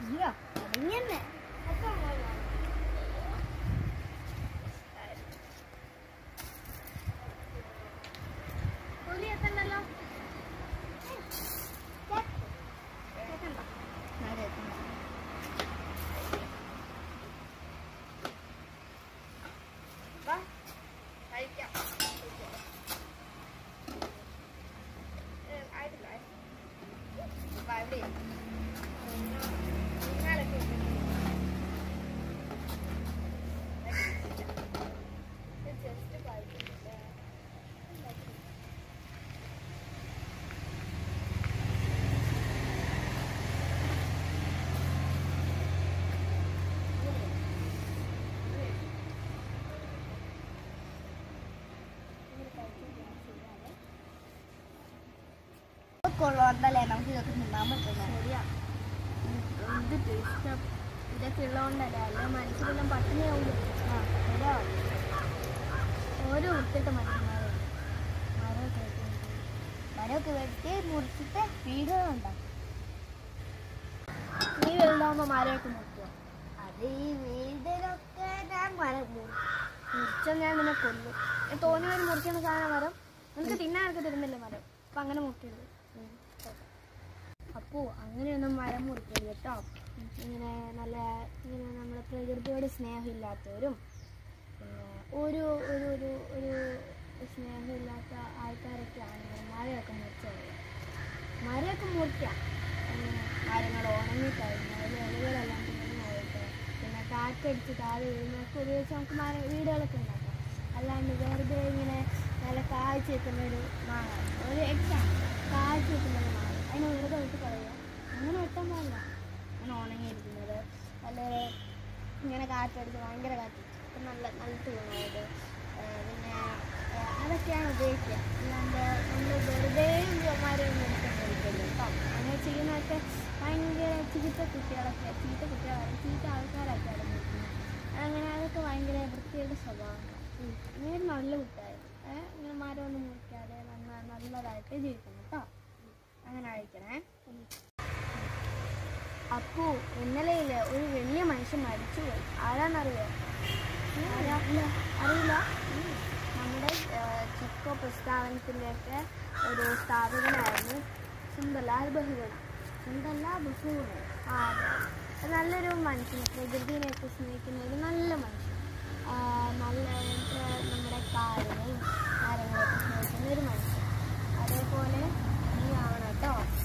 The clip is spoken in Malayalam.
അയ്യോ അതിങ്ങനെ പുലി എത്തണ്ടല്ലോ വാ കഴിക്കാം ഏ, ആയിട്ടില്ല ആയിട്ടില്ല. വാ, ഇവിടെ ഇരി. ഊഞ്ഞാലൊക്കെ ഉണ്ട്. ഇത് just കളിക്കുന്നില്ല. കൊള്ളോണ്ടല്ലേ നമുക്ക് ഇതൊക്കെ തിന്നാൻ പറ്റുന്നത് ശരിയാ എന്ത് ടേസ്റ്റാ ഇതൊക്കെ ഉള്ളതുകൊണ്ടല്ലേ അല്ലെ മനസ്സിലെല്ലാം പട്ടിണിയാവും ആ ശരിയാ ഓരോ വൃത്തിയിട്ട് മനുഷ്യന്മാരെ മരമൊക്കെ വെട്ടി മരമൊക്കെ വെട്ടി മുറിച്ചിട്ട് വീടുകളുണ്ടാക്കും നീ വലുതാവുമ്പോ മരമൊക്കെ മുറിക്കുക അത് ഈ വീടിനൊക്കെ ഞാൻ മരം മുറി- മുറിച്ചാൽ ഞാൻ നിന്നെ കൊല്ലും ഞാൻ തോന്നി വരെ മുറിക്കുന്ന സാധനം മരം നിനക്ക് തിന്നാനൊക്കെ തരുന്നില്ല മരം അപ്പൊ അങ്ങനെ മുറിക്കരുത് അപ്പോ അങ്ങനെയൊന്നും മരം മുറിക്കരുത് കേട്ടോ ഇങ്ങനെ നല്ല ഇങ്ങനെ നമ്മുടെ പ്രകൃതിയോട് സ്നേഹമില്ലാത്തവരും പിന്നെ ഒരു ഒരു ഒരു ഒരു സ്നേഹമില്ലാത്ത ആൾക്കാരൊക്കെയാണ് ഇങ്ങനെ മരമൊക്കെ മുറിച്ചത് മരമൊക്കെ മുറിക്കാം അങ്ങനെ മരങ്ങൾ ഉണങ്ങിക്കഴിഞ്ഞാൽ അതിൽ ഇലകളെല്ലാം തിന്നു പോയിട്ട് പിന്നെ കാറ്റടിച്ച് താഴെ വീഴുന്നതൊക്കെ ഉപയോഗിച്ച് നമുക്ക് മര വീടുകളൊക്കെ ഉണ്ടാക്കാം അല്ലാണ്ട് വെറുതെ ഇങ്ങനെ നല്ല കാഴ്ച വെക്കുന്ന ഒരു മാങ്ങ ഒരു എക്സാമ്പിൾ കാഴ്ച വെക്കുന്ന ഒരു മാങ്ങ അതിനെ വെറുതെ വിട്ട് കളയുക അങ്ങനെ വെട്ടാൻ പാടില്ല അങ്ങനെ ഉണങ്ങിയിരിക്കുന്നത് അല്ലെങ്കിൽ ഇങ്ങനെ കാറ്റടിച്ച് ഭയങ്കര കാറ്റ് അപ്പം നല്ല നിലത്ത് വീണത് പിന്നെ ആ, അതൊക്കെയാണ് ഉപയോഗിക്കുക അല്ലാണ്ട് നമ്മൾ വെറുതെ മരം എടുക്കാൻ കഴിക്കില്ല കേട്ടോ അങ്ങനെ ചെയ്യുന്നതൊക്കെ ഭയങ്കര ചീത്ത കുട്ടികളൊക്കെ ചീത്ത കുട്ടികളാണ് ചീത്ത ആൾക്കാരൊക്കെ നിൽക്കുന്നത് അങ്ങനെ അതൊക്കെ ഭയങ്കര വൃത്തിയുടെ സ്വഭാവമാണ് ഇങ്ങനെ ഒരു നല്ല കുട്ടിയായിരുന്നു ഏഹ് ഇങ്ങനെ മരമൊന്നും മുറിക്കാതെ നന്ന നല്ലതായിട്ട് ജീവിക്കണം കേട്ടോ അങ്ങനെ അയക്കണേ അപ്പു ഇന്നലെയില് ഒരു വലിയ മനുഷ്യൻ മരിച്ചുപോയി ആരാന്നറിയോ ആരാ? അറിയില്ല നമ്മുടെ ഏഹ്, ചിക്കോ പ്രസ്ഥാനത്തിൻ്റെയൊക്കെ ഒരു സ്ഥാപകനായിരുന്നു സുന്ദർലാൽ ബഹുഗുണ സുന്ദർലാൽ ബഹുഗുണ ആ അതെ അത് നല്ലൊരു മനുഷ്യൻ പ്രകൃതിനെയൊക്കെ സ്നേഹിക്കുന്ന ഒരു നല്ല മനുഷ്യൻ ആ, നല്ല ഏഹ്, നമ്മുടെ കാടിനെയും മരങ്ങളെയൊക്കെ സ്നേഹിക്കുന്ന ഒരു മനുഷ്യൻ അതേപോലെ നീ ആവണം കേട്ടോ